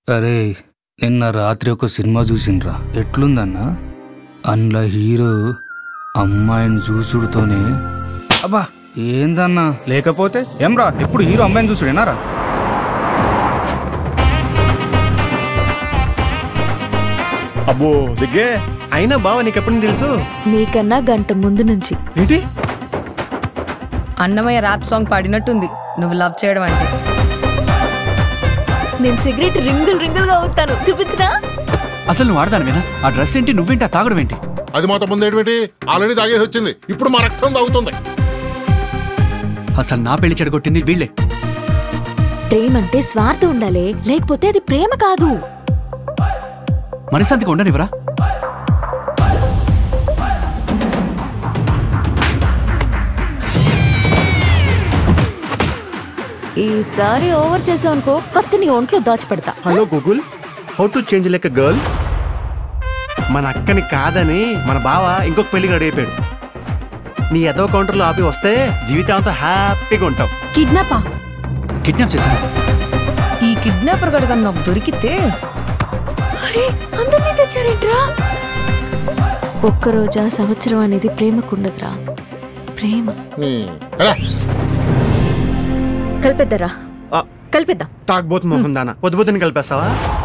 అరే నిన్న రాత్రి ఒక సినిమా చూసిండ్రా ఎట్లుందన్నా అందులో హీరో అమ్మాయిని చూసుడుతోనే అబ్బా ఏందన్నా లేకపోతే ఏమ్రా ఎప్పుడు హీరో అమ్మాయిని చూసుడేనారా అబ్బో దిగ్గే అయినా బావ నీకు ఎప్పటి నుంచి తెలుసు నీకన్నా గంట ముందు నుంచి ఏంటి అన్నమయ్య ర్యాప్ సాంగ్ పాడినట్టుంది నువ్వు లవ్ చేయడం అంటే నేను సిగరెట్ రింగులు రింగులుగా అవుతాను చూపించినా అసలు నువ్వు ఆడదానివేనా ఆ డ్రెస్ ఏంటి నువ్వేంటి ఆ తాగడం ఏంటి అది మాతో ముందు ఏంటి ఆల్రెడీ తాగేసి వచ్చింది ఇప్పుడు మా రక్తం తాగుతుంది అసలు నా పెళ్లి చెడగొట్టింది వీళ్ళే ప్రేమ అంటే స్వార్థం ఉండాలి లేకపోతే అది ప్రేమ కాదు మనశాంతిగా ఉండనివరా ఈసారి ఓవర్ చేసావు అనుకో కత్తి నీ ఒంట్లో దాచిపెడతా hello Google how to change like girl మన అక్కని కాదని మన బావ ఇంకొక పెళ్లి గడిపాడు నీ ఎదో కౌంటర్లో ఆపి వస్తే జీవితాంతం హ్యాపీగా ఉంటావు కిడ్నాపా కిడ్నాప్ చేశాను ఈ కిడ్నాపర్ గడుగా నాకు దొరికితే అరే అందరినీ తెచ్చారేంట్రా ఒక్కరోజా సంవత్సరం అనేది ప్రేమకుండదురా ప్రేమ హ్మ్. ఎలా? కలిపేద్దరా ఆ, కలిపేద్దాం తాగబోతు మొహం దానా పొద్దు పొద్దున కలిపేస్తావా